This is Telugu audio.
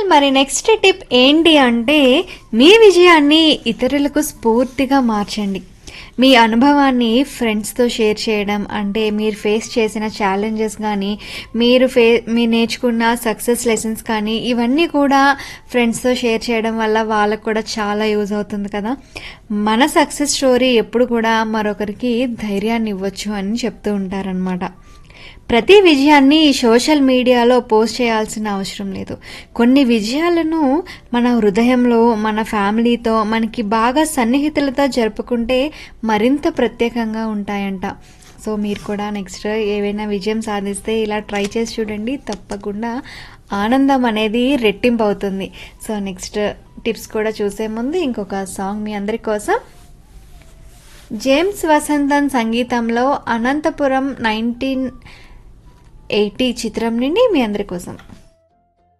వెల్ మరి నెక్స్ట్ టిప్ ఏంటి అంటే మీ విజయాన్ని ఇతరులకు స్ఫూర్తిగా మార్చండి మీ అనుభవాన్ని ఫ్రెండ్స్తో షేర్ చేయడం అంటే మీరు ఫేస్ చేసిన ఛాలెంజెస్ కానీ మీరు ఫే మీరు నేర్చుకున్న సక్సెస్ లెసన్స్ కానీ ఇవన్నీ కూడా ఫ్రెండ్స్తో షేర్ చేయడం వల్ల వాళ్ళకు కూడా చాలా యూజ్ అవుతుంది కదా మన సక్సెస్ స్టోరీ ఎప్పుడు కూడా మరొకరికి ధైర్యాన్ని ఇవ్వచ్చు అని చెప్తూ ఉంటారనమాట ప్రతి విజయాన్ని సోషల్ మీడియాలో పోస్ట్ చేయాల్సిన అవసరం లేదు కొన్ని విజయాలను మన హృదయంలో మన ఫ్యామిలీతో మనకి బాగా సన్నిహితులతో జరుపుకుంటే మరింత ప్రత్యేకంగా ఉంటాయంట సో మీరు కూడా నెక్స్ట్ ఏవైనా విజయం సాధిస్తే ఇలా ట్రై చేసి చూడండి తప్పకుండా ఆనందం అనేది రెట్టింపు అవుతుంది సో నెక్స్ట్ టిప్స్ కూడా చూసే ముందు ఇంకొక సాంగ్ మీ అందరి కోసం జేమ్స్ వసంతన్ సంగీతంలో అనంతపురం నైన్టీన్ ఎయిటీ చిత్రం నుండి మీ అందరి కోసం